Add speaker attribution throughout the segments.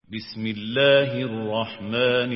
Speaker 1: بسم الله الرحمن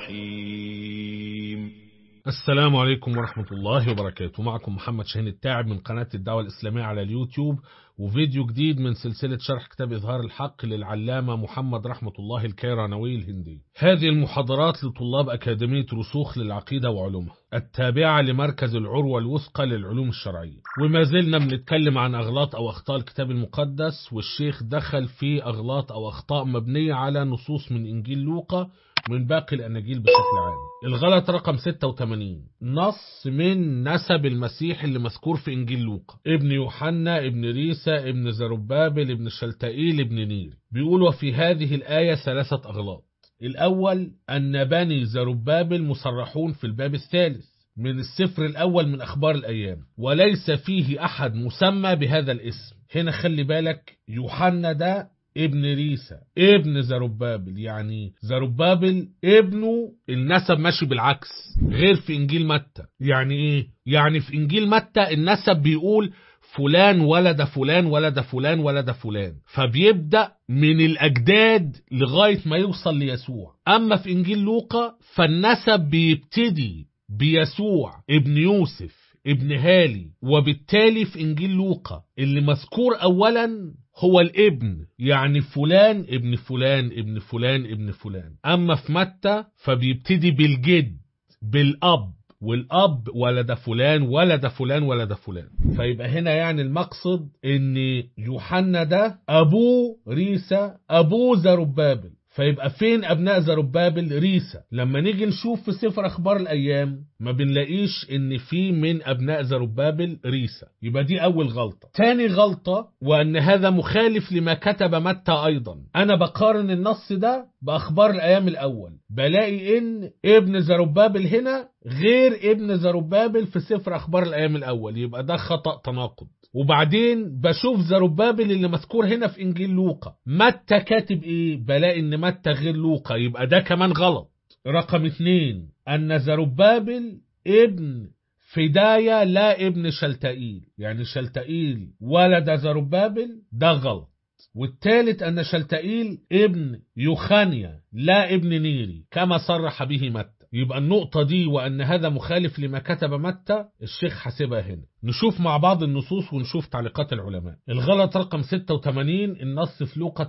Speaker 1: الرحيم
Speaker 2: السلام عليكم ورحمة الله وبركاته معكم محمد شاهين التاعب من قناة الدعوة الإسلامية على اليوتيوب وفيديو جديد من سلسلة شرح كتاب إظهار الحق للعلامة محمد رحمة الله الكيرانوي الهندي هذه المحاضرات لطلاب أكاديمية رسوخ للعقيدة وعلومها التابعة لمركز العروة الوثقى للعلوم الشرعية وما زلنا بنتكلم عن أغلاط أو أخطاء الكتاب المقدس والشيخ دخل في أغلاط أو أخطاء مبنية على نصوص من إنجيل لوقا من باقي الأناجيل بشكل عام الغلط رقم 86 نص من نسب المسيح اللي مذكور في إنجيل لوقا ابن يوحنا ابن ريسا ابن زربابل ابن شلتائيل ابن نير بيقول وفي هذه الآية ثلاثة أغلاط الأول أن بني زربابل مصرحون في الباب الثالث من السفر الأول من أخبار الأيام وليس فيه أحد مسمى بهذا الاسم هنا خلي بالك يوحنا ده ابن ريسا ابن زربابل يعني زربابل ابنه النسب ماشي بالعكس غير في انجيل متى يعني ايه يعني في انجيل متى النسب بيقول فلان ولد فلان ولد فلان ولد فلان فبيبدأ من الأجداد لغاية ما يوصل ليسوع أما في إنجيل لوقا فالنسب بيبتدي بيسوع ابن يوسف ابن هالي وبالتالي في إنجيل لوقا اللي مذكور أولا هو الابن يعني فلان ابن فلان ابن فلان ابن فلان أما في متى فبيبتدي بالجد بالأب والأب ولد فلان ولد فلان ولد فلان فيبقى هنا يعني المقصد ان يوحنا ده أبوه ريسا أبوه زربابل فيبقى فين أبناء زربابل ريسا لما نيجي نشوف في سفر أخبار الأيام ما بنلاقيش إن في من أبناء زربابل ريسا يبقى دي أول غلطة تاني غلطة وأن هذا مخالف لما كتب متى أيضا أنا بقارن النص ده بأخبار الأيام الأول بلاقي إن ابن زربابل هنا غير ابن زربابل في سفر أخبار الأيام الأول يبقى ده خطأ تناقض وبعدين بشوف زربابل اللي مذكور هنا في انجيل لوقا متى كاتب ايه بلاقي ان متى غير لوقا يبقى ده كمان غلط رقم اتنين ان زربابل ابن فداية لا ابن شلتائيل يعني شلتائيل ولد زربابل ده غلط والثالث أن شلتائيل ابن يوخانيا لا ابن نيري كما صرح به متى يبقى النقطة دي وأن هذا مخالف لما كتب متى الشيخ حاسبها هنا نشوف مع بعض النصوص ونشوف تعليقات العلماء الغلط رقم 86 النص في لوقا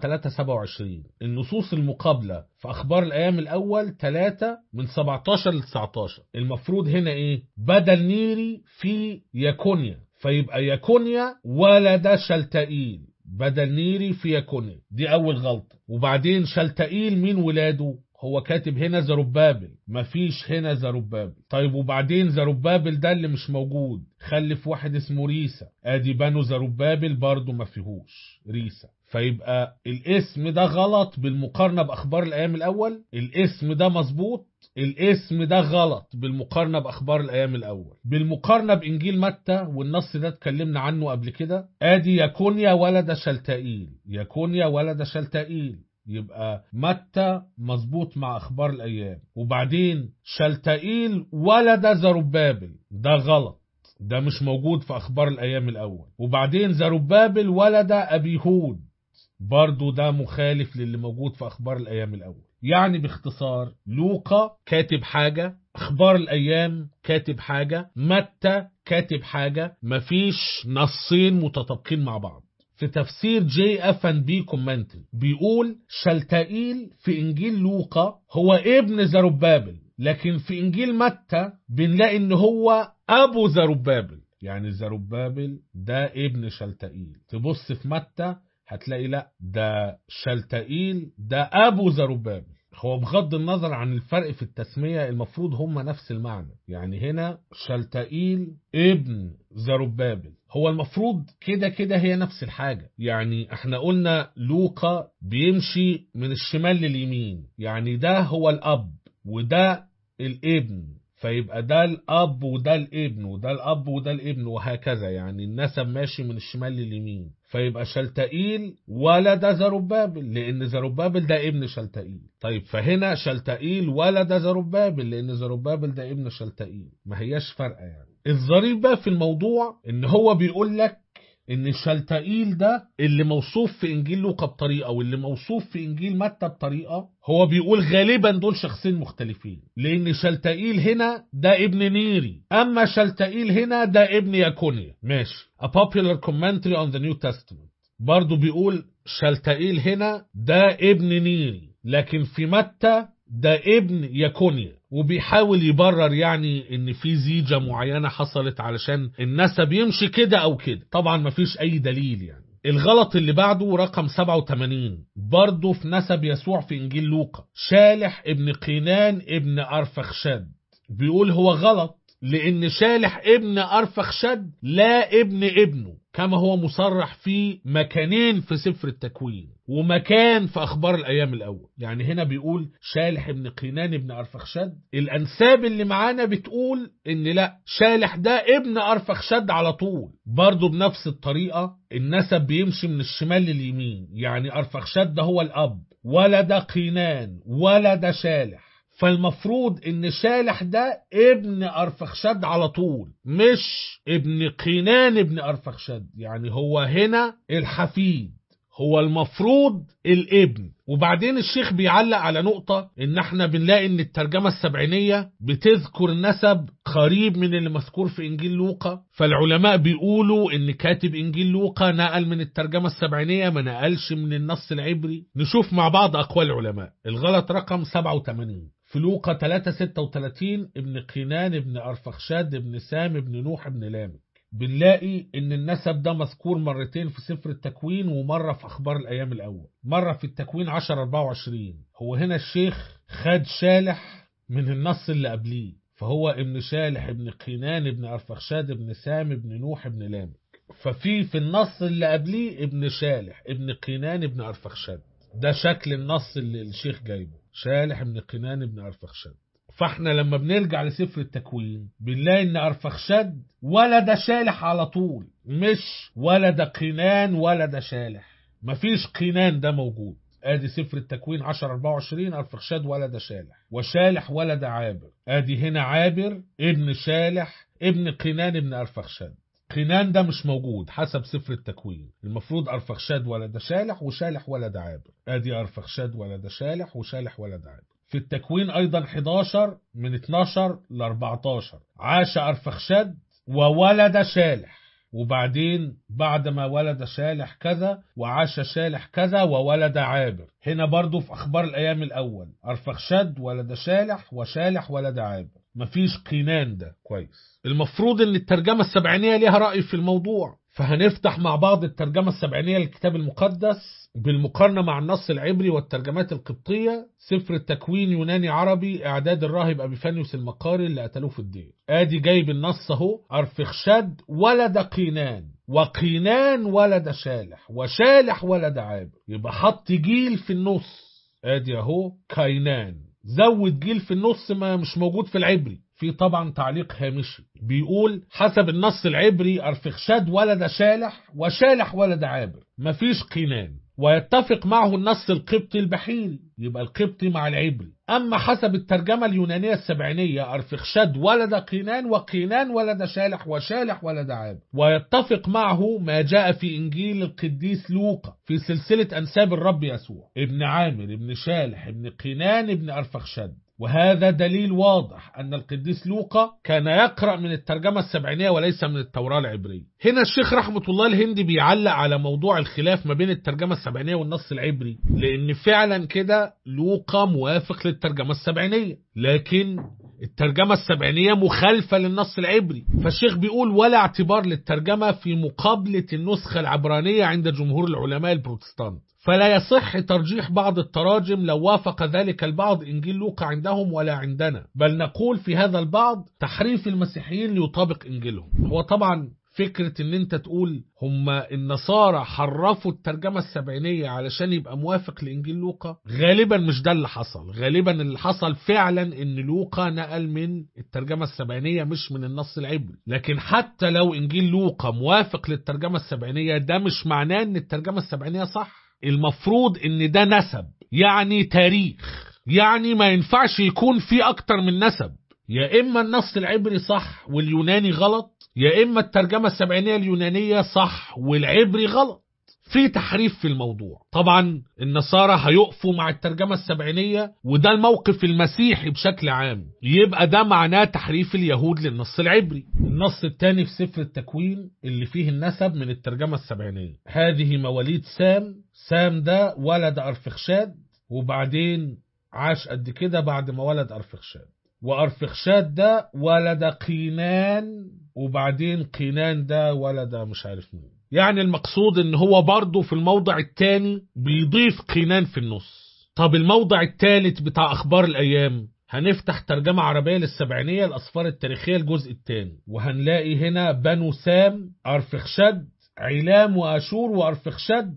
Speaker 2: 327 النصوص المقابلة في أخبار الأيام الأول 3 من 17 ل 19 المفروض هنا إيه بدل نيري في يكونيا فيبقى يكونيا ولد شلتائيل بدل نيري في يكونيا دي أول غلطة وبعدين شلتائيل مين ولاده هو كاتب هنا زربابل مفيش هنا زربابل طيب وبعدين زربابل ده اللي مش موجود خلف واحد اسمه ريسا ادي بنو زربابل برضو ما فيهوش ريسا فيبقى الاسم ده غلط بالمقارنة بأخبار الأيام الأول الاسم ده مظبوط الاسم ده غلط بالمقارنة بأخبار الأيام الأول بالمقارنة بإنجيل متى والنص ده اتكلمنا عنه قبل كده ادي يكونيا ولد شلتائيل يكونيا ولد شلتائيل يبقى متى مظبوط مع اخبار الايام وبعدين شلتائيل ولد زربابل ده غلط ده مش موجود في اخبار الايام الاول وبعدين زربابل ولد ابيهود برضو ده مخالف للي موجود في اخبار الايام الاول يعني باختصار لوقا كاتب حاجة اخبار الايام كاتب حاجة متى كاتب حاجة مفيش نصين متطابقين مع بعض في تفسير جي اف ان بي كومنتري بيقول شلتائيل في انجيل لوقا هو ابن زربابل لكن في انجيل متى بنلاقي ان هو ابو زربابل يعني زربابل ده ابن شلتائيل تبص في متى هتلاقي لا ده شلتائيل ده ابو زربابل هو بغض النظر عن الفرق في التسمية المفروض هما نفس المعنى يعني هنا شلتائيل ابن زربابل هو المفروض كده كده هي نفس الحاجة يعني احنا قلنا لوقا بيمشي من الشمال لليمين يعني ده هو الأب وده الابن فيبقى ده الأب وده الابن وده الأب وده الابن وهكذا يعني النسب ماشي من الشمال لليمين فيبقى شلتائيل ولد زربابل لأن زربابل ده ابن شلتائيل طيب فهنا شلتائيل ولد زربابل لأن زربابل ده ابن شلتائيل ما هياش فارقة يعني الظريف بقى في الموضوع ان هو بيقول لك ان شلتائيل ده اللي موصوف في انجيل لوقا بطريقه واللي موصوف في انجيل متى بطريقه هو بيقول غالبا دول شخصين مختلفين لان شلتائيل هنا ده ابن نيري اما شلتائيل هنا ده ابن ياكونيا ماشي A popular commentary on the New Testament برضو بيقول شلتائيل هنا ده ابن نيري لكن في متى ده ابن ياكونيا وبيحاول يبرر يعني ان في زيجة معينة حصلت علشان النسب يمشي كده او كده طبعا مفيش اي دليل يعني الغلط اللي بعده رقم 87 برضه في نسب يسوع في انجيل لوقا شالح ابن قينان ابن ارفخشد بيقول هو غلط لان شالح ابن ارفخشد لا ابن ابنه كما هو مصرح في مكانين في سفر التكوين ومكان في اخبار الايام الاول يعني هنا بيقول شالح ابن قينان ابن ارفخشد الانساب اللي معانا بتقول ان لا شالح ده ابن ارفخشد على طول برضه بنفس الطريقه النسب بيمشي من الشمال لليمين يعني ارفخشد ده هو الاب ولد قينان ولد شالح فالمفروض ان شالح ده ابن ارفخشد على طول مش ابن قينان ابن ارفخشد يعني هو هنا الحفيد هو المفروض الابن وبعدين الشيخ بيعلق على نقطة ان احنا بنلاقي ان الترجمة السبعينية بتذكر نسب قريب من اللي مذكور في انجيل لوقا فالعلماء بيقولوا ان كاتب انجيل لوقا نقل من الترجمة السبعينية ما نقلش من النص العبري نشوف مع بعض اقوال العلماء الغلط رقم 87 في لوقا 3 36 ابن قينان ابن أرفخشاد ابن سام ابن نوح ابن لامك بنلاقي ان النسب ده مذكور مرتين في سفر التكوين ومرة في اخبار الايام الاول مرة في التكوين 10 24 هو هنا الشيخ خد شالح من النص اللي قبليه فهو ابن شالح ابن قينان ابن أرفخشاد ابن سام ابن نوح ابن لامك ففي في النص اللي قبليه ابن شالح ابن قينان ابن أرفخشاد ده شكل النص اللي الشيخ جايبه شالح ابن قنان ابن أرفخشد فاحنا لما بنرجع لسفر التكوين بنلاقي ان أرفخشد ولد شالح على طول مش ولد قنان ولد شالح مفيش قنان ده موجود ادي سفر التكوين 10 24 أرفخشد ولد شالح وشالح ولد عابر ادي هنا عابر ابن شالح ابن قنان ابن أرفخشد قنان ده مش موجود حسب سفر التكوين المفروض أرفخشاد ولد شالح وشالح ولد عابر ادي أرفخشاد ولد شالح وشالح ولد عابر في التكوين أيضا 11 من 12 ل 14 عاش أرفخشاد وولد شالح وبعدين بعد ما ولد شالح كذا وعاش شالح كذا وولد عابر هنا برضو في أخبار الأيام الأول أرفخشد ولد شالح وشالح ولد عابر مفيش قينان ده كويس المفروض ان الترجمة السبعينية ليها رأي في الموضوع فهنفتح مع بعض الترجمة السبعينية للكتاب المقدس بالمقارنة مع النص العبري والترجمات القبطية سفر التكوين يوناني عربي إعداد الراهب أبيفانيوس المقاري اللي قتلوه في الدير آدي جايب النص أهو أرفخشد ولد قينان وقينان ولد شالح وشالح ولد عابر يبقى حط جيل في النص آدي أهو كينان زود جيل في النص ما مش موجود في العبري في طبعا تعليق هامشي بيقول حسب النص العبري أرفخشاد ولد شالح وشالح ولد عابر مفيش قينان ويتفق معه النص القبطي البحيري يبقى القبطي مع العبري أما حسب الترجمة اليونانية السبعينية أرفخشاد ولد قينان وقينان ولد شالح وشالح ولد عابر ويتفق معه ما جاء في إنجيل القديس لوقا في سلسلة أنساب الرب يسوع ابن عامر ابن شالح ابن قينان ابن أرفخشاد وهذا دليل واضح أن القديس لوقا كان يقرأ من الترجمة السبعينية وليس من التوراة العبرية هنا الشيخ رحمة الله الهندي بيعلق على موضوع الخلاف ما بين الترجمة السبعينية والنص العبري لأن فعلا كده لوقا موافق للترجمة السبعينية لكن الترجمة السبعينية مخالفة للنص العبري فالشيخ بيقول ولا اعتبار للترجمة في مقابلة النسخة العبرانية عند جمهور العلماء البروتستانت فلا يصح ترجيح بعض التراجم لو وافق ذلك البعض إنجيل لوقا عندهم ولا عندنا بل نقول في هذا البعض تحريف المسيحيين ليطابق إنجيلهم هو طبعا فكرة ان انت تقول هم النصارى حرفوا الترجمة السبعينية علشان يبقى موافق لإنجيل لوقا غالبا مش ده اللي حصل غالبا اللي حصل فعلا ان لوقا نقل من الترجمة السبعينية مش من النص العبري لكن حتى لو إنجيل لوقا موافق للترجمة السبعينية ده مش معناه ان الترجمة السبعينية صح المفروض ان ده نسب يعني تاريخ يعني ما ينفعش يكون في اكتر من نسب يا اما النص العبري صح واليوناني غلط يا إما الترجمة السبعينية اليونانية صح والعبري غلط في تحريف في الموضوع طبعا النصارى هيقفوا مع الترجمة السبعينية وده الموقف المسيحي بشكل عام يبقى ده معناه تحريف اليهود للنص العبري النص الثاني في سفر التكوين اللي فيه النسب من الترجمة السبعينية هذه مواليد سام سام ده ولد أرفخشاد وبعدين عاش قد كده بعد ما ولد أرفخشاد وأرفخشاد ده ولد قينان وبعدين قينان ده ولد مش عارف مين يعني المقصود ان هو برضه في الموضع الثاني بيضيف قينان في النص طب الموضع الثالث بتاع اخبار الايام هنفتح ترجمة عربية للسبعينية الأسفار التاريخية الجزء الثاني وهنلاقي هنا بنو سام أرفخشد علام وأشور وأرفخشد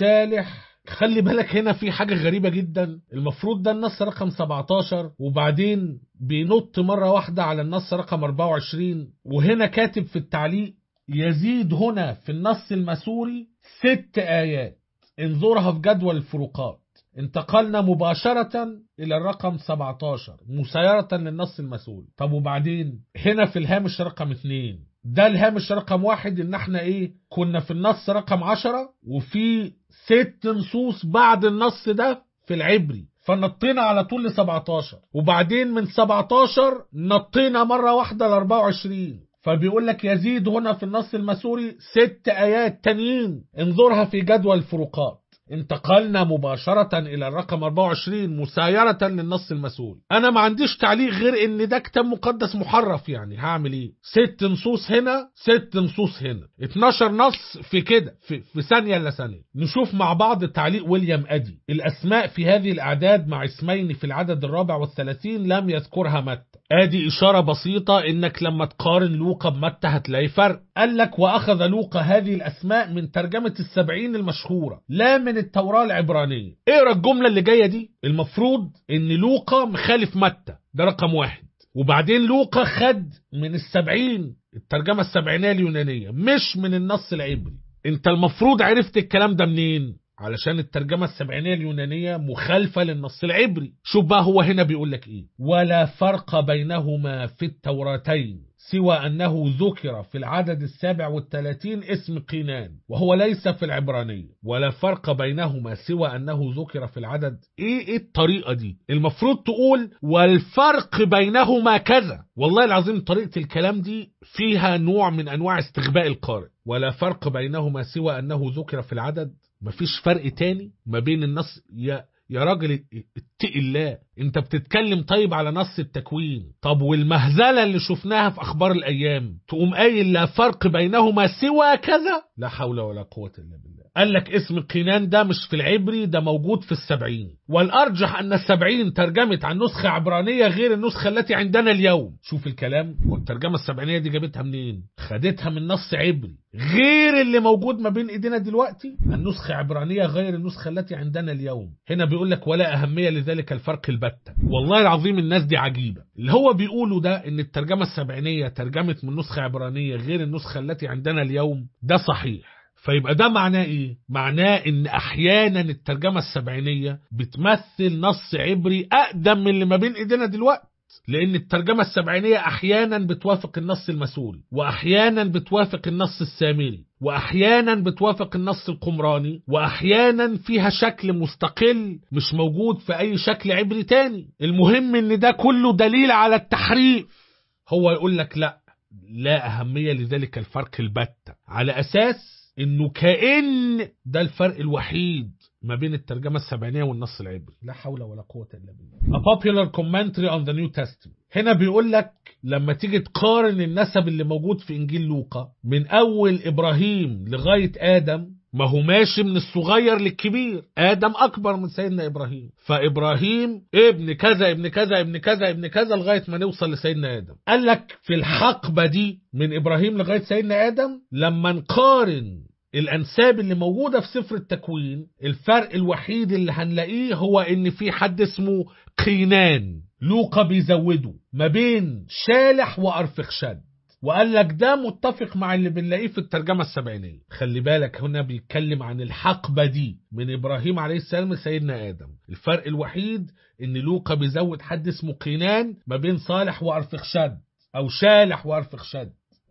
Speaker 2: شالح خلي بالك هنا في حاجة غريبة جدا المفروض ده النص رقم 17 وبعدين بينط مرة واحدة على النص رقم 24 وهنا كاتب في التعليق يزيد هنا في النص المسوري ست آيات انظرها في جدول الفروقات انتقلنا مباشرة إلى الرقم 17 مسيرة للنص المسؤول طب وبعدين هنا في الهامش رقم 2 ده الهامش رقم واحد ان احنا ايه كنا في النص رقم 10 وفي ست نصوص بعد النص ده في العبري فنطينا على طول ل 17 وبعدين من 17 نطينا مرة واحدة ل 24 فبيقول لك يزيد هنا في النص المسوري ست آيات تانيين انظرها في جدول الفروقات انتقلنا مباشرة إلى الرقم 24 مسايرة للنص المسؤول أنا ما عنديش تعليق غير إن ده كتاب مقدس محرف يعني هعمل إيه ست نصوص هنا ست نصوص هنا 12 نص في كده في, في ثانية إلا ثانية نشوف مع بعض تعليق ويليام أدي الأسماء في هذه الأعداد مع اسمين في العدد الرابع والثلاثين لم يذكرها متى ادي اشاره بسيطه انك لما تقارن لوقا بمتى هتلاقي فرق قال لك واخذ لوقا هذه الاسماء من ترجمه السبعين المشهوره لا من التوراه العبرانيه اقرا الجمله اللي جايه دي المفروض ان لوقا مخالف متى ده رقم واحد وبعدين لوقا خد من السبعين الترجمه السبعينيه اليونانيه مش من النص العبري انت المفروض عرفت الكلام ده منين علشان الترجمة السبعينية اليونانية مخالفة للنص العبري شوف بقى هو هنا بيقول لك ايه ولا فرق بينهما في التوراتين سوى أنه ذكر في العدد السابع والثلاثين اسم قينان وهو ليس في العبرانية ولا فرق بينهما سوى أنه ذكر في العدد إيه, إيه الطريقة دي المفروض تقول والفرق بينهما كذا والله العظيم طريقة الكلام دي فيها نوع من أنواع استغباء القارئ ولا فرق بينهما سوى أنه ذكر في العدد مفيش فرق تاني ما بين النص يا يا راجل اتق الله انت بتتكلم طيب على نص التكوين طب والمهزلة اللي شفناها في اخبار الايام تقوم قايل لا فرق بينهما سوى كذا لا حول ولا قوة الا بالله قال لك اسم قينان ده مش في العبري ده موجود في السبعين والارجح ان السبعين ترجمت عن نسخة عبرانية غير النسخة التي عندنا اليوم شوف الكلام والترجمة السبعينية دي جابتها منين خدتها من نص عبري غير اللي موجود ما بين ايدينا دلوقتي النسخة عبرانية غير النسخة التي عندنا اليوم هنا بيقول لك ولا أهمية لذلك الفرق البتة والله العظيم الناس دي عجيبة اللي هو بيقوله ده ان الترجمة السبعينية ترجمت من نسخة عبرانية غير النسخة التي عندنا اليوم ده صحيح فيبقى ده معناه ايه؟ معناه ان احيانا الترجمة السبعينية بتمثل نص عبري اقدم من اللي ما بين ايدينا دلوقتي لأن الترجمة السبعينية أحيانا بتوافق النص المسؤول وأحيانا بتوافق النص السامري وأحيانا بتوافق النص القمراني وأحيانا فيها شكل مستقل مش موجود في أي شكل عبري تاني المهم إن ده كله دليل على التحريف هو يقول لك لا لا أهمية لذلك الفرق البتة على أساس إنه كأن ده الفرق الوحيد ما بين الترجمة السبعينية والنص العبري لا حول ولا قوة إلا بالله A popular commentary on the New Testament هنا بيقول لك لما تيجي تقارن النسب اللي موجود في إنجيل لوقا من أول إبراهيم لغاية آدم ما هو ماشي من الصغير للكبير آدم أكبر من سيدنا إبراهيم فإبراهيم ابن كذا ابن كذا ابن كذا ابن كذا لغاية ما نوصل لسيدنا آدم قال لك في الحقبة دي من إبراهيم لغاية سيدنا آدم لما نقارن الأنساب اللي موجودة في سفر التكوين الفرق الوحيد اللي هنلاقيه هو إن في حد اسمه قينان لوقا بيزوده ما بين شالح وأرفخشد وقال لك ده متفق مع اللي بنلاقيه في الترجمة السبعينية خلي بالك هنا بيتكلم عن الحقبة دي من إبراهيم عليه السلام لسيدنا آدم الفرق الوحيد إن لوقا بيزود حد اسمه قينان ما بين صالح وأرفخشد أو شالح وأرفخشد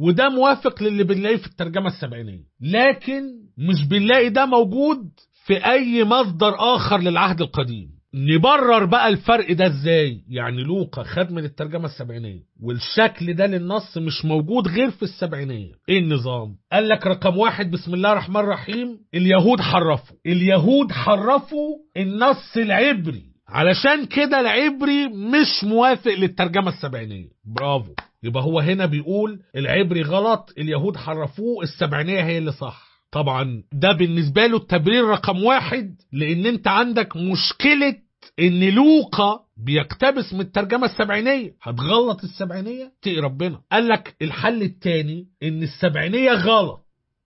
Speaker 2: وده موافق للي بنلاقيه في الترجمة السبعينية لكن مش بنلاقي ده موجود في أي مصدر آخر للعهد القديم نبرر بقى الفرق ده ازاي يعني لوقا خد من الترجمة السبعينية والشكل ده للنص مش موجود غير في السبعينية ايه النظام قال لك رقم واحد بسم الله الرحمن الرحيم اليهود حرفوا اليهود حرفوا النص العبري علشان كده العبري مش موافق للترجمة السبعينية برافو يبقى هو هنا بيقول العبري غلط اليهود حرفوه السبعينية هي اللي صح طبعا ده بالنسبة له التبرير رقم واحد لان انت عندك مشكلة ان لوقا بيقتبس من الترجمة السبعينية هتغلط السبعينية تقي ربنا قال لك الحل التاني ان السبعينية غلط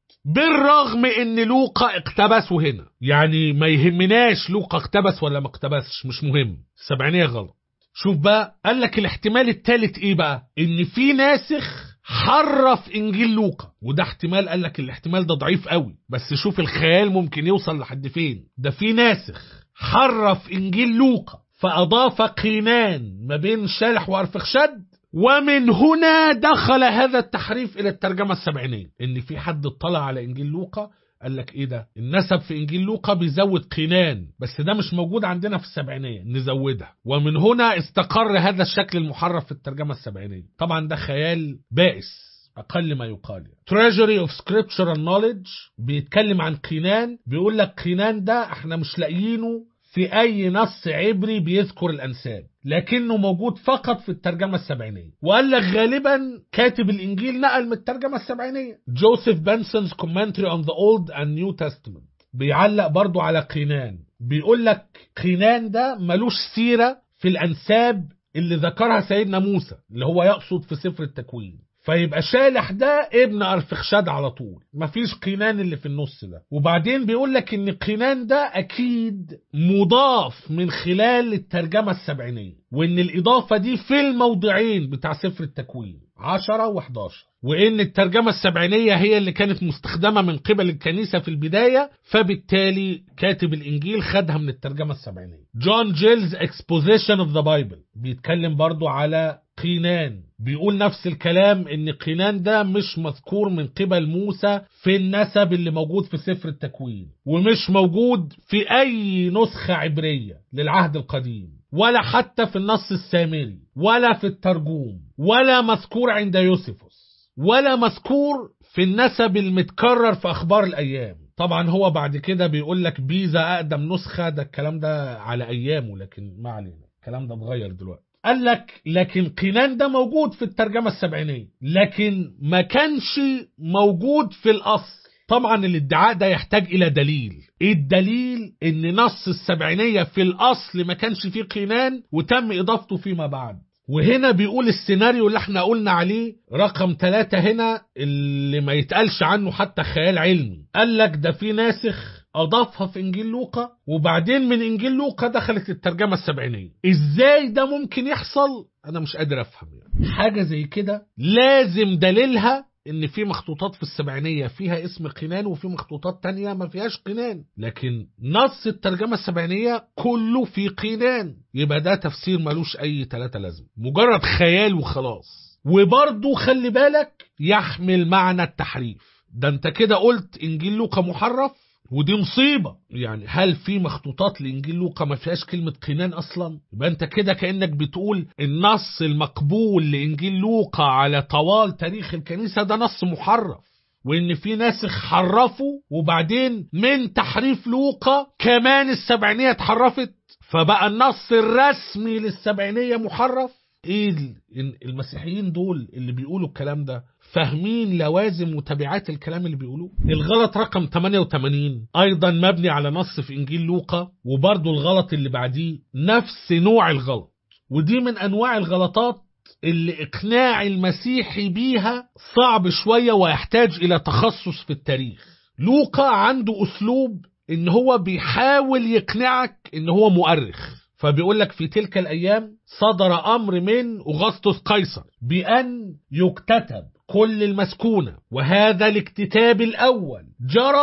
Speaker 2: بالرغم ان لوقا اقتبسه هنا يعني ما يهمناش لوقا اقتبس ولا ما اقتبسش مش مهم السبعينية غلط شوف بقى قال لك الاحتمال التالت ايه بقى ان في ناسخ حرف انجيل لوقا وده احتمال قال لك الاحتمال ده ضعيف قوي بس شوف الخيال ممكن يوصل لحد فين ده في ناسخ حرف انجيل لوقا فاضاف قينان ما بين شالح وارفخشد ومن هنا دخل هذا التحريف الى الترجمه السبعينيه ان في حد اطلع على انجيل لوقا قال لك ايه ده النسب في انجيل لوقا بيزود قينان بس ده مش موجود عندنا في السبعينيه نزودها ومن هنا استقر هذا الشكل المحرف في الترجمه السبعينيه طبعا ده خيال بائس اقل ما يقال Treasury of Scriptural Knowledge بيتكلم عن قينان بيقول لك قينان ده احنا مش لاقيينه في اي نص عبري بيذكر الانساب لكنه موجود فقط في الترجمة السبعينية وقال لك غالبا كاتب الانجيل نقل من الترجمة السبعينية جوزيف بنسون's commentary on the old and new testament بيعلق برضو على قينان بيقول لك قينان ده ملوش سيرة في الانساب اللي ذكرها سيدنا موسى اللي هو يقصد في سفر التكوين فيبقى شالح ده ابن ارفخشاد على طول مفيش قينان اللي في النص ده وبعدين بيقول لك ان قينان ده اكيد مضاف من خلال الترجمة السبعينية وان الاضافة دي في الموضعين بتاع سفر التكوين 10 و11 وان الترجمة السبعينية هي اللي كانت مستخدمة من قبل الكنيسة في البداية فبالتالي كاتب الانجيل خدها من الترجمة السبعينية جون جيلز exposition of the Bible بيتكلم برضو على قينان بيقول نفس الكلام ان قينان ده مش مذكور من قبل موسى في النسب اللي موجود في سفر التكوين ومش موجود في اي نسخة عبرية للعهد القديم ولا حتى في النص السامري ولا في الترجوم ولا مذكور عند يوسفوس ولا مذكور في النسب المتكرر في اخبار الايام طبعا هو بعد كده بيقول لك بيزا اقدم نسخة ده الكلام ده على ايامه لكن ما علينا الكلام ده اتغير دلوقتي قال لك لكن قينان ده موجود في الترجمة السبعينية لكن ما كانش موجود في الأصل طبعا الادعاء ده يحتاج إلى دليل ايه الدليل ان نص السبعينية في الأصل ما كانش فيه قينان وتم إضافته فيما بعد وهنا بيقول السيناريو اللي احنا قلنا عليه رقم ثلاثة هنا اللي ما يتقالش عنه حتى خيال علمي قال لك ده في ناسخ أضافها في إنجيل لوقا وبعدين من إنجيل لوقا دخلت الترجمة السبعينية إزاي ده ممكن يحصل أنا مش قادر أفهم يعني. حاجة زي كده لازم دليلها ان في مخطوطات في السبعينية فيها اسم قنان وفي مخطوطات تانية ما فيهاش قنان لكن نص الترجمة السبعينية كله في قنان يبقى ده تفسير ملوش اي تلاتة لازمة مجرد خيال وخلاص وبرضه خلي بالك يحمل معنى التحريف ده انت كده قلت انجيل لوقا محرف ودي مصيبة يعني هل في مخطوطات لإنجيل لوقا ما فيهاش كلمة قنان أصلا يبقى أنت كده كأنك بتقول النص المقبول لإنجيل لوقا على طوال تاريخ الكنيسة ده نص محرف وإن في ناسخ حرفوا وبعدين من تحريف لوقا كمان السبعينية اتحرفت فبقى النص الرسمي للسبعينية محرف ايه المسيحيين دول اللي بيقولوا الكلام ده فاهمين لوازم وتبعات الكلام اللي بيقولوه الغلط رقم 88 ايضا مبني على نص في انجيل لوقا وبرضه الغلط اللي بعديه نفس نوع الغلط ودي من انواع الغلطات اللي اقناع المسيحي بيها صعب شوية ويحتاج الى تخصص في التاريخ لوقا عنده اسلوب ان هو بيحاول يقنعك ان هو مؤرخ فبيقول لك في تلك الايام صدر امر من اغسطس قيصر بان يكتتب كل المسكونة وهذا الاكتتاب الأول جرى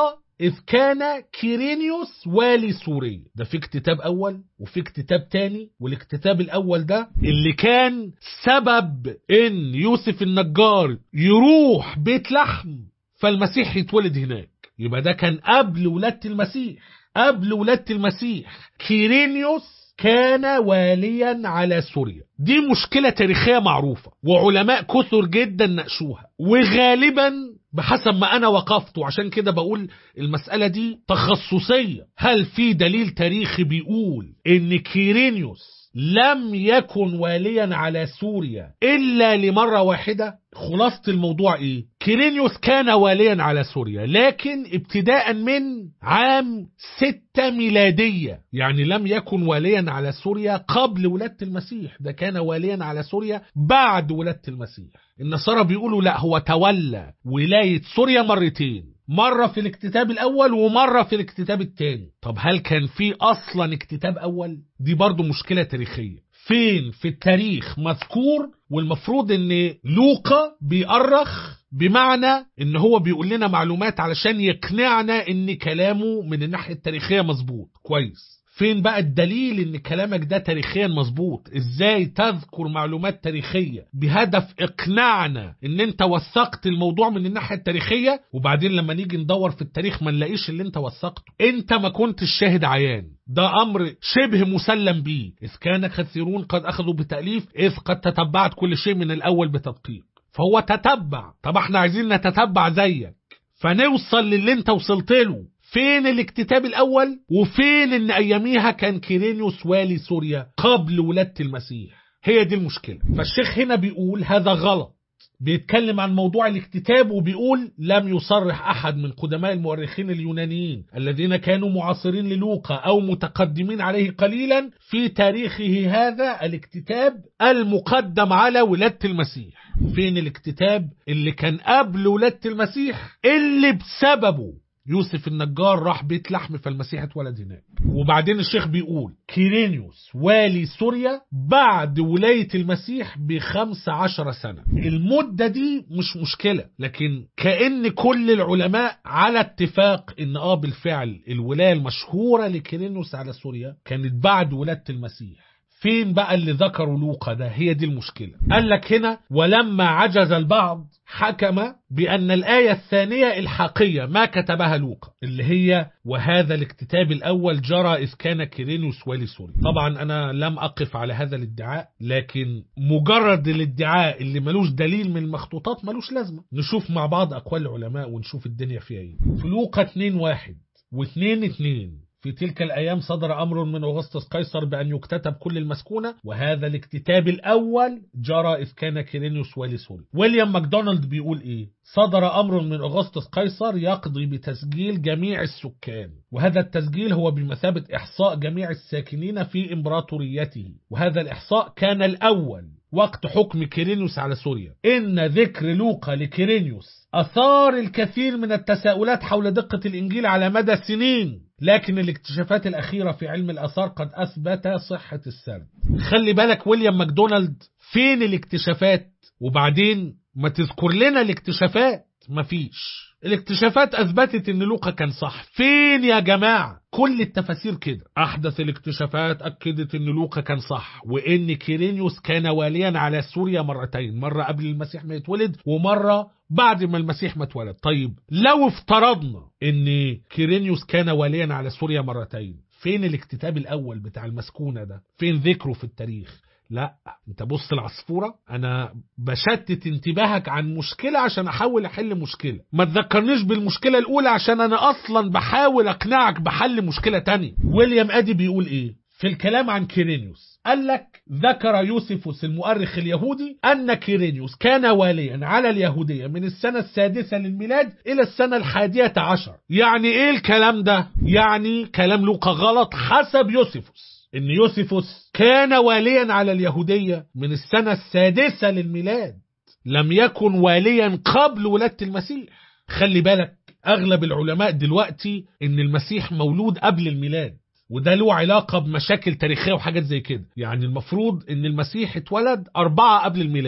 Speaker 2: إذ كان كيرينيوس والي سوريا ده في اكتتاب أول وفي اكتتاب تاني والاكتتاب الأول ده اللي كان سبب إن يوسف النجار يروح بيت لحم فالمسيح يتولد هناك يبقى ده كان قبل ولادة المسيح قبل ولادة المسيح كيرينيوس كان واليا على سوريا دي مشكلة تاريخية معروفة وعلماء كثر جدا ناقشوها وغالبا بحسب ما أنا وقفت وعشان كده بقول المسألة دي تخصصية هل في دليل تاريخي بيقول إن كيرينيوس لم يكن واليا على سوريا إلا لمرة واحدة خلاصة الموضوع إيه كيرينيوس كان واليا على سوريا لكن ابتداء من عام ستة ميلادية يعني لم يكن واليا على سوريا قبل ولادة المسيح ده كان واليا على سوريا بعد ولادة المسيح النصارى بيقولوا لا هو تولى ولاية سوريا مرتين مرة في الاكتتاب الأول ومرة في الاكتتاب الثاني طب هل كان في أصلا اكتتاب أول؟ دي برضو مشكلة تاريخية فين في التاريخ مذكور والمفروض ان لوقا بيأرخ بمعنى ان هو بيقول لنا معلومات علشان يقنعنا ان كلامه من الناحية التاريخية مظبوط كويس فين بقى الدليل ان كلامك ده تاريخيا مظبوط ازاي تذكر معلومات تاريخية بهدف اقناعنا ان انت وثقت الموضوع من الناحية التاريخية وبعدين لما نيجي ندور في التاريخ ما نلاقيش اللي انت وثقته انت ما كنتش شاهد عيان ده امر شبه مسلم به اذ كان كثيرون قد اخذوا بتأليف اذ قد تتبعت كل شيء من الاول بتدقيق فهو تتبع طب احنا عايزين نتتبع زيك فنوصل للي انت وصلت له فين الاكتتاب الاول وفين ان اياميها كان كيرينيوس والي سوريا قبل ولادة المسيح هي دي المشكلة فالشيخ هنا بيقول هذا غلط بيتكلم عن موضوع الاكتتاب وبيقول لم يصرح احد من قدماء المؤرخين اليونانيين الذين كانوا معاصرين للوقا او متقدمين عليه قليلا في تاريخه هذا الاكتتاب المقدم على ولادة المسيح فين الاكتتاب اللي كان قبل ولادة المسيح اللي بسببه يوسف النجار راح بيت لحم فالمسيح اتولد هناك وبعدين الشيخ بيقول كيرينيوس والي سوريا بعد ولاية المسيح بخمس عشر سنة المدة دي مش مشكلة لكن كأن كل العلماء على اتفاق ان اه بالفعل الولاية المشهورة لكيرينيوس على سوريا كانت بعد ولادة المسيح فين بقى اللي ذكروا لوقا ده هي دي المشكلة قال لك هنا ولما عجز البعض حكم بأن الآية الثانية الحاقية ما كتبها لوقا اللي هي وهذا الاكتتاب الأول جرى إذ كان كيرينيوس والي سوريا طبعا أنا لم أقف على هذا الادعاء لكن مجرد الادعاء اللي ملوش دليل من المخطوطات ملوش لازمة نشوف مع بعض أقوال العلماء ونشوف الدنيا فيها ايه في لوقا 2 واحد و2 2 في تلك الأيام صدر أمر من أغسطس قيصر بأن يكتتب كل المسكونة وهذا الاكتتاب الأول جرى إذ كان كيرينيوس والي سوريا ويليام ماكدونالد بيقول إيه صدر أمر من أغسطس قيصر يقضي بتسجيل جميع السكان وهذا التسجيل هو بمثابة إحصاء جميع الساكنين في إمبراطوريته وهذا الإحصاء كان الأول وقت حكم كيرينيوس على سوريا إن ذكر لوقا لكيرينيوس أثار الكثير من التساؤلات حول دقة الإنجيل على مدى سنين لكن الاكتشافات الأخيرة في علم الآثار قد أثبت صحة السرد خلي بالك ويليام ماكدونالد فين الاكتشافات وبعدين ما تذكر لنا الاكتشافات مفيش الاكتشافات اثبتت ان لوقا كان صح فين يا جماعه كل التفاسير كده احدث الاكتشافات اكدت ان لوقا كان صح وان كيرينيوس كان واليا على سوريا مرتين مره قبل المسيح ما يتولد ومره بعد ما المسيح ما اتولد طيب لو افترضنا ان كيرينيوس كان واليا على سوريا مرتين فين الاكتتاب الاول بتاع المسكونه ده فين ذكره في التاريخ لا انت بص العصفورة انا بشتت انتباهك عن مشكلة عشان احاول احل مشكلة ما تذكرنيش بالمشكلة الاولى عشان انا اصلا بحاول اقنعك بحل مشكلة تانية ويليام ادي بيقول ايه في الكلام عن كيرينيوس قال لك ذكر يوسفوس المؤرخ اليهودي أن كيرينيوس كان واليا على اليهودية من السنة السادسة للميلاد إلى السنة الحادية عشر يعني إيه الكلام ده؟ يعني كلام لوقا غلط حسب يوسفوس ان يوسفوس كان واليا على اليهودية من السنة السادسة للميلاد لم يكن واليا قبل ولادة المسيح خلي بالك اغلب العلماء دلوقتي ان المسيح مولود قبل الميلاد وده له علاقة بمشاكل تاريخية وحاجات زي كده يعني المفروض ان المسيح اتولد أربعة قبل الميلاد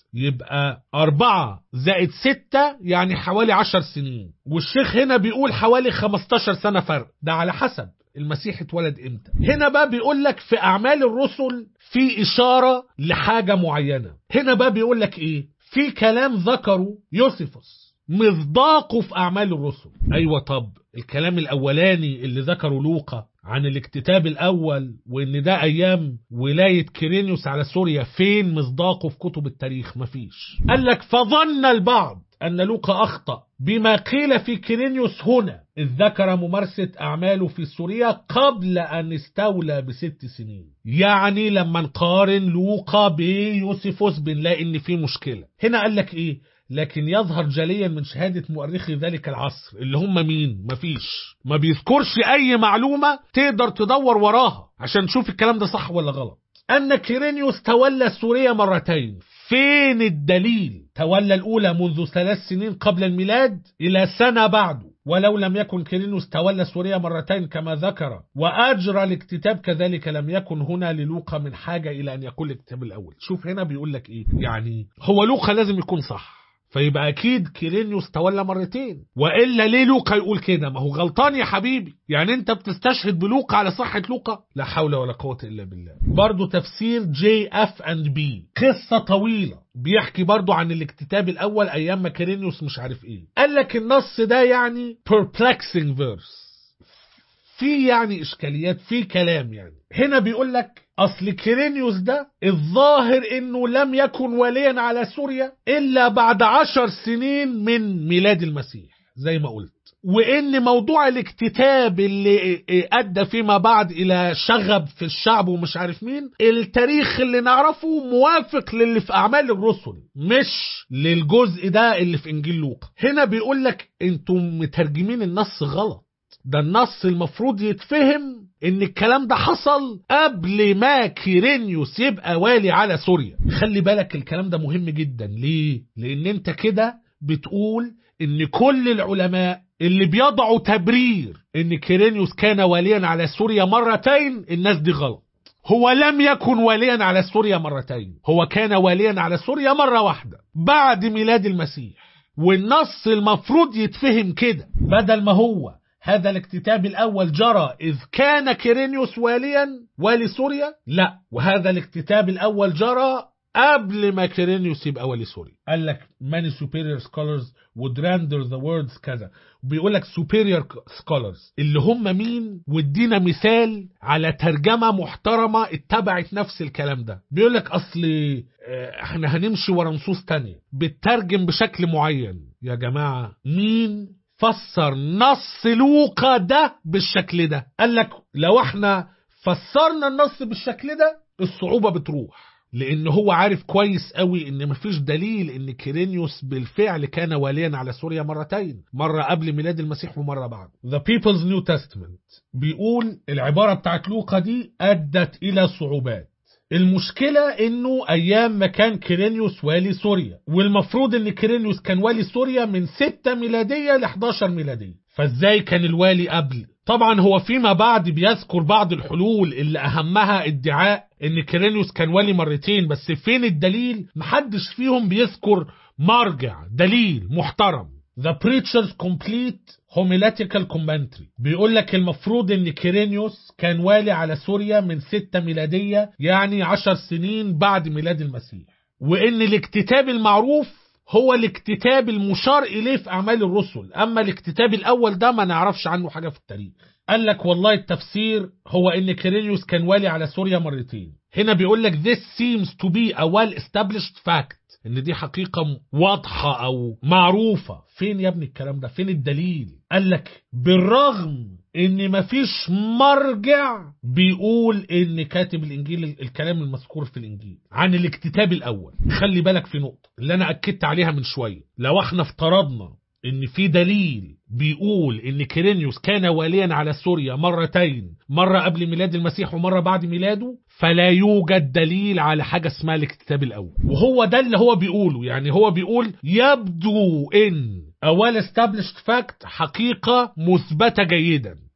Speaker 2: يبقى أربعة زائد ستة يعني حوالي عشر سنين والشيخ هنا بيقول حوالي 15 سنة فرق ده على حسب المسيح اتولد امتى هنا بقى بيقول لك في اعمال الرسل في اشاره لحاجه معينه هنا بقى بيقول لك ايه في كلام ذكره يوسفوس مصداقه في اعمال الرسل ايوه طب الكلام الاولاني اللي ذكره لوقا عن الاكتتاب الاول وان ده ايام ولايه كيرينيوس على سوريا فين مصداقه في كتب التاريخ مفيش قال لك فظن البعض أن لوقا أخطأ بما قيل في كيرينيوس هنا إذ ذكر ممارسة أعماله في سوريا قبل أن استولى بست سنين يعني لما نقارن لوقا بيوسفوس بنلاقي إن في مشكلة هنا قال لك إيه لكن يظهر جليا من شهادة مؤرخي ذلك العصر اللي هم مين مفيش ما بيذكرش أي معلومة تقدر تدور وراها عشان تشوف الكلام ده صح ولا غلط أن كيرينيوس تولى سوريا مرتين فين الدليل تولى الأولى منذ ثلاث سنين قبل الميلاد إلى سنة بعده ولو لم يكن كيرينوس تولى سوريا مرتين كما ذكر وأجرى الاكتتاب كذلك لم يكن هنا للوقا من حاجة إلى أن يكون الاكتتاب الأول شوف هنا بيقول لك إيه يعني هو لوقا لازم يكون صح فيبقى اكيد كيرينيوس تولى مرتين والا ليه لوقا يقول كده ما هو غلطان يا حبيبي يعني انت بتستشهد بلوقا على صحه لوقا لا حول ولا قوه الا بالله برضه تفسير جي اف اند بي قصه طويله بيحكي برضه عن الاكتتاب الاول ايام ما كيرينيوس مش عارف ايه قال لك النص ده يعني perplexing verse في يعني اشكاليات في كلام يعني هنا بيقول لك اصل كيرينيوس ده الظاهر انه لم يكن واليا على سوريا الا بعد عشر سنين من ميلاد المسيح زي ما قلت وان موضوع الاكتتاب اللي ادى فيما بعد الى شغب في الشعب ومش عارف مين التاريخ اللي نعرفه موافق للي في اعمال الرسل مش للجزء ده اللي في انجيل لوقا هنا بيقول لك انتم مترجمين النص غلط ده النص المفروض يتفهم ان الكلام ده حصل قبل ما كيرينيوس يبقى والي على سوريا خلي بالك الكلام ده مهم جدا ليه لان انت كده بتقول ان كل العلماء اللي بيضعوا تبرير ان كيرينيوس كان واليا على سوريا مرتين الناس دي غلط هو لم يكن واليا على سوريا مرتين هو كان واليا على سوريا مرة واحدة بعد ميلاد المسيح والنص المفروض يتفهم كده بدل ما هو هذا الاكتتاب الأول جرى إذ كان كيرينيوس واليا والي سوريا لا وهذا الاكتتاب الأول جرى قبل ما كيرينيوس يبقى والي سوريا قال لك many superior scholars would render the words كذا بيقول لك superior scholars اللي هم مين وادينا مثال على ترجمة محترمة اتبعت نفس الكلام ده بيقول لك اصل احنا هنمشي ورا نصوص تانية بتترجم بشكل معين يا جماعة مين فسر نص لوقا ده بالشكل ده قال لك لو احنا فسرنا النص بالشكل ده الصعوبة بتروح لان هو عارف كويس قوي ان مفيش دليل ان كيرينيوس بالفعل كان واليا على سوريا مرتين مرة قبل ميلاد المسيح ومرة بعد The People's New Testament بيقول العبارة بتاعت لوقا دي أدت إلى صعوبات المشكلة انه ايام ما كان كيرينيوس والي سوريا والمفروض ان كيرينيوس كان والي سوريا من 6 ميلادية ل 11 ميلادية فازاي كان الوالي قبل طبعا هو فيما بعد بيذكر بعض الحلول اللي اهمها ادعاء ان كيرينيوس كان والي مرتين بس فين الدليل محدش فيهم بيذكر مرجع دليل محترم The Preacher's Complete Homiletical Commentary بيقول لك المفروض ان كيرينيوس كان والي على سوريا من 6 ميلادية يعني 10 سنين بعد ميلاد المسيح وان الاكتتاب المعروف هو الاكتتاب المشار اليه في اعمال الرسل اما الاكتتاب الاول ده ما نعرفش عنه حاجة في التاريخ قال لك والله التفسير هو ان كيرينيوس كان والي على سوريا مرتين هنا بيقول لك this seems to be a well established fact ان دي حقيقة واضحة او معروفة فين يا ابني الكلام ده فين الدليل قال لك بالرغم ان مفيش مرجع بيقول ان كاتب الانجيل الكلام المذكور في الانجيل عن الاكتتاب الاول خلي بالك في نقطة اللي انا اكدت عليها من شوية لو احنا افترضنا ان في دليل بيقول ان كيرينيوس كان واليا على سوريا مرتين مرة قبل ميلاد المسيح ومرة بعد ميلاده فلا يوجد دليل على حاجة اسمها الاكتتاب الاول وهو ده اللي هو بيقوله يعني هو بيقول يبدو ان a well established fact حقيقة مثبتة جيدا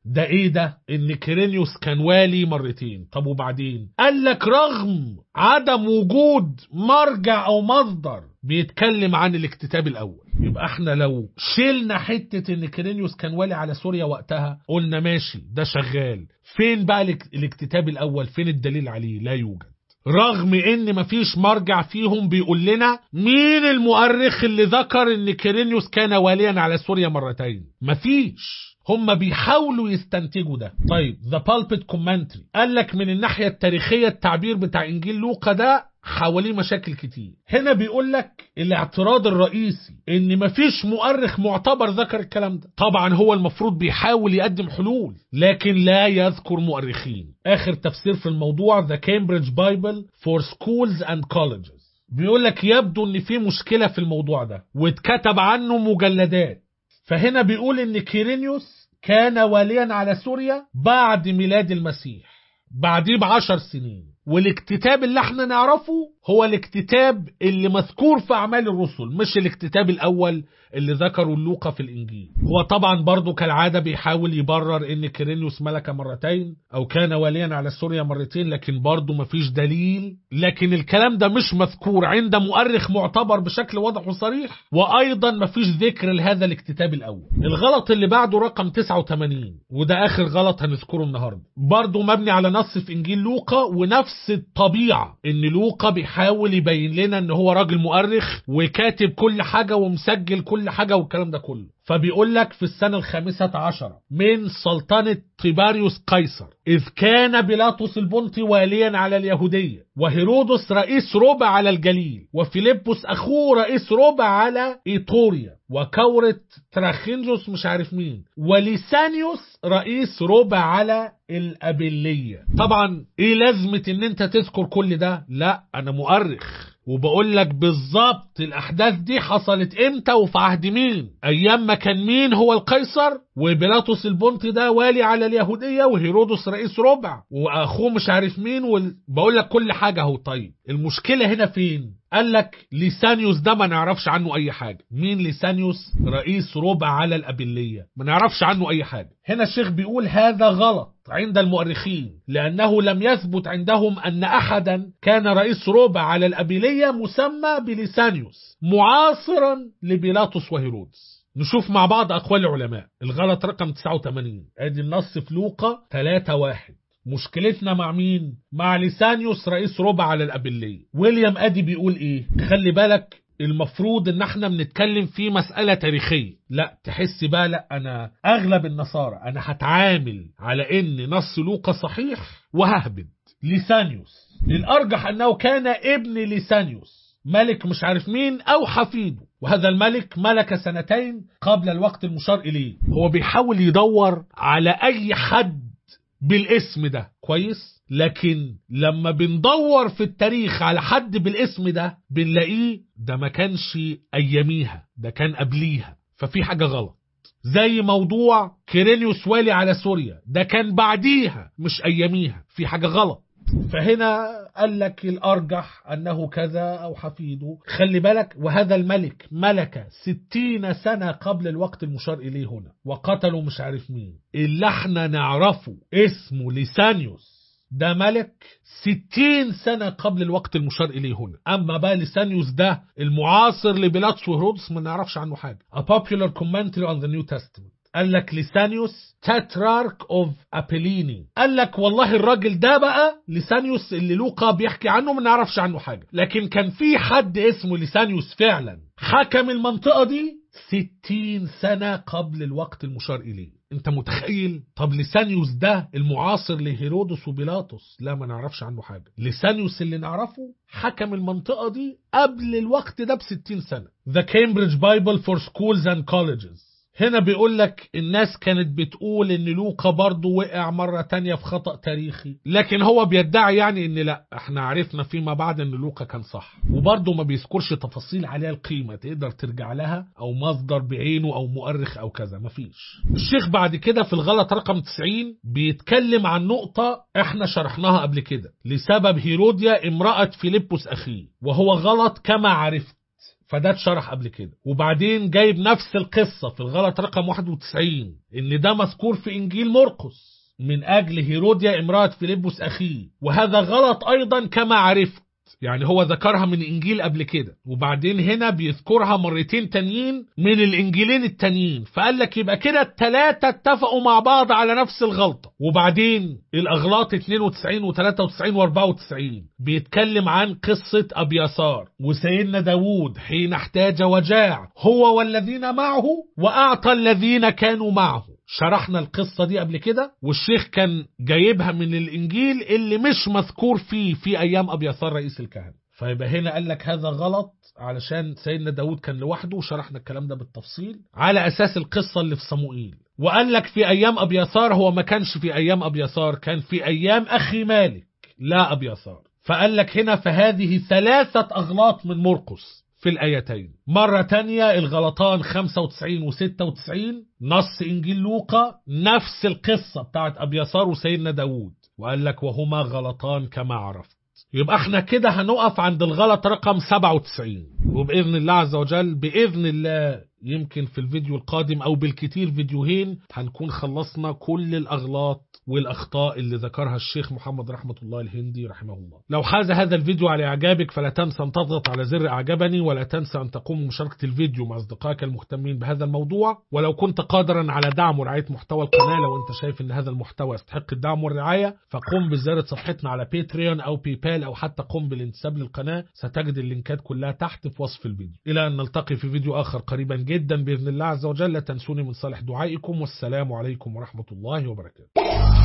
Speaker 2: ده ايه ده ان كيرينيوس كان والي مرتين طب وبعدين قال لك رغم عدم وجود مرجع او مصدر بيتكلم عن الاكتتاب الاول يبقى احنا لو شلنا حتة ان كيرينيوس كان والي على سوريا وقتها قلنا ماشي ده شغال فين بقى الاك- الاكتتاب الاول فين الدليل عليه لا يوجد رغم ان مفيش مرجع فيهم بيقول لنا مين المؤرخ اللي ذكر ان كيرينيوس كان واليا على سوريا مرتين مفيش هم بيحاولوا يستنتجوا ده طيب ذا بالبت كومنتري قال لك من الناحيه التاريخيه التعبير بتاع انجيل لوقا ده حواليه مشاكل كتير هنا بيقول لك الاعتراض الرئيسي ان مفيش مؤرخ معتبر ذكر الكلام ده طبعا هو المفروض بيحاول يقدم حلول لكن لا يذكر مؤرخين اخر تفسير في الموضوع The Cambridge Bible for Schools and Colleges بيقول لك يبدو ان في مشكله في الموضوع ده واتكتب عنه مجلدات فهنا بيقول ان كيرينيوس كان واليا على سوريا بعد ميلاد المسيح بعديه بعشر سنين والاكتتاب اللي احنا نعرفه هو الاكتتاب اللي مذكور في اعمال الرسل مش الاكتتاب الاول اللي ذكره لوقا في الانجيل هو طبعا برضه كالعاده بيحاول يبرر ان كيرينيوس ملك مرتين او كان واليا على سوريا مرتين لكن برضه مفيش دليل لكن الكلام ده مش مذكور عند مؤرخ معتبر بشكل واضح وصريح وايضا مفيش ذكر لهذا الاكتتاب الاول الغلط اللي بعده رقم 89 وده اخر غلط هنذكره النهارده برضه مبني على نص في انجيل لوقا ونفس الطبيعه ان لوقا بيحاول يبين لنا ان هو راجل مؤرخ وكاتب كل حاجه ومسجل كل حاجه والكلام ده كله فبيقول لك في السنة الخامسة عشرة من سلطنة طيباريوس قيصر إذ كان بيلاطس البنطي واليا على اليهودية وهيرودس رئيس ربع على الجليل وفيلبس أخوه رئيس ربع على إيطوريا وكورة تراخينجوس مش عارف مين وليسانيوس رئيس ربع على الأبلية طبعا إيه لازمة إن أنت تذكر كل ده لا أنا مؤرخ وبقول لك بالظبط الاحداث دي حصلت امتى وفي عهد مين ايام ما كان مين هو القيصر وبيلاطس البنطي ده والي على اليهوديه وهيرودس رئيس ربع واخوه مش عارف مين وال... بقول لك كل حاجه اهو طيب المشكله هنا فين قال لك ليسانيوس ده ما نعرفش عنه اي حاجه مين ليسانيوس رئيس ربع على الابليه ما نعرفش عنه اي حاجه هنا الشيخ بيقول هذا غلط عند المؤرخين لأنه لم يثبت عندهم أن أحدا كان رئيس ربع على الأبيلية مسمى بليسانيوس معاصرا لبيلاطس وهيرودس نشوف مع بعض أقوال العلماء الغلط رقم 89 ادي النص في لوقا 3 واحد مشكلتنا مع مين؟ مع ليسانيوس رئيس ربع على الأبلية ويليام أدي بيقول إيه؟ خلي بالك المفروض ان احنا بنتكلم في مسألة تاريخية لا تحس بقى لا انا اغلب النصارى انا هتعامل على ان نص لوقا صحيح وههبد ليسانيوس الارجح انه كان ابن ليسانيوس ملك مش عارف مين او حفيده وهذا الملك ملك سنتين قبل الوقت المشار اليه هو بيحاول يدور على اي حد بالاسم ده كويس لكن لما بندور في التاريخ على حد بالاسم ده بنلاقيه ده ما كانش اياميها ده كان قبليها ففي حاجة غلط زي موضوع كيرينيوس والي على سوريا ده كان بعديها مش اياميها في حاجة غلط فهنا قال لك الأرجح أنه كذا أو حفيده خلي بالك وهذا الملك ملك ستين سنة قبل الوقت المشار إليه هنا وقتلوا مش عارف مين اللي احنا نعرفه اسمه ليسانيوس ده ملك ستين سنة قبل الوقت المشار إليه هنا أما بقى لسانيوس ده المعاصر لبيلاطس وهيرودس ما نعرفش عنه حاجة A popular commentary on the New Testament قال لك لسانيوس تاترارك اوف ابيليني قال لك والله الراجل ده بقى لسانيوس اللي لوقا بيحكي عنه ما نعرفش عنه حاجة لكن كان في حد اسمه لسانيوس فعلا حكم المنطقة دي ستين سنة قبل الوقت المشار إليه انت متخيل طب لسانيوس ده المعاصر لهيرودس وبيلاطس لا ما نعرفش عنه حاجة لسانيوس اللي نعرفه حكم المنطقة دي قبل الوقت ده بستين سنة The Cambridge Bible for Schools and Colleges هنا بيقول لك الناس كانت بتقول ان لوقا برضه وقع مرة تانية في خطأ تاريخي لكن هو بيدعي يعني ان لا احنا عرفنا فيما بعد ان لوقا كان صح وبرضه ما بيذكرش تفاصيل عليها القيمة تقدر ترجع لها او مصدر بعينه او مؤرخ او كذا مفيش الشيخ بعد كده في الغلط رقم 90 بيتكلم عن نقطة احنا شرحناها قبل كده لسبب هيروديا امرأة فيليبوس اخيه وهو غلط كما عرفت فده اتشرح قبل كده وبعدين جايب نفس القصة في الغلط رقم 91 ان ده مذكور في انجيل مرقس من اجل هيروديا امرأة فيلبس اخيه وهذا غلط ايضا كما عرفت يعني هو ذكرها من انجيل قبل كده وبعدين هنا بيذكرها مرتين تانيين من الانجيلين التانيين فقال لك يبقى كده التلاتة اتفقوا مع بعض على نفس الغلطة وبعدين الاغلاط 92 و93 و94 بيتكلم عن قصة ابياسار وسيدنا داوود حين احتاج وجاع هو والذين معه واعطى الذين كانوا معه شرحنا القصة دي قبل كده والشيخ كان جايبها من الإنجيل اللي مش مذكور فيه في أيام أبيثار رئيس الكهنة فيبقى هنا قال لك هذا غلط علشان سيدنا داود كان لوحده وشرحنا الكلام ده بالتفصيل على أساس القصة اللي في صموئيل وقال لك في أيام أبيثار هو ما كانش في أيام أبيثار كان في أيام أخي مالك لا أبيثار فقال لك هنا فهذه ثلاثة أغلاط من مرقس في الآيتين مرة تانية الغلطان 95 و 96 نص إنجيل لوقا نفس القصة بتاعت أبيسار وسيدنا داود وقال لك وهما غلطان كما عرفت يبقى احنا كده هنقف عند الغلط رقم 97 وبإذن الله عز وجل بإذن الله يمكن في الفيديو القادم أو بالكتير فيديوهين هنكون خلصنا كل الأغلاط والأخطاء اللي ذكرها الشيخ محمد رحمة الله الهندي رحمه الله لو حاز هذا الفيديو على إعجابك فلا تنسى أن تضغط على زر إعجبني ولا تنسى أن تقوم بمشاركة الفيديو مع أصدقائك المهتمين بهذا الموضوع ولو كنت قادرا على دعم ورعاية محتوى القناة لو أنت شايف أن هذا المحتوى يستحق الدعم والرعاية فقم بزيارة صفحتنا على باتريون أو بيبال أو حتى قم بالانتساب للقناة ستجد اللينكات كلها تحت في وصف الفيديو إلى أن نلتقي في فيديو آخر قريبا جدا بإذن الله عز وجل لا تنسوني من صالح دعائكم والسلام عليكم ورحمة الله وبركاته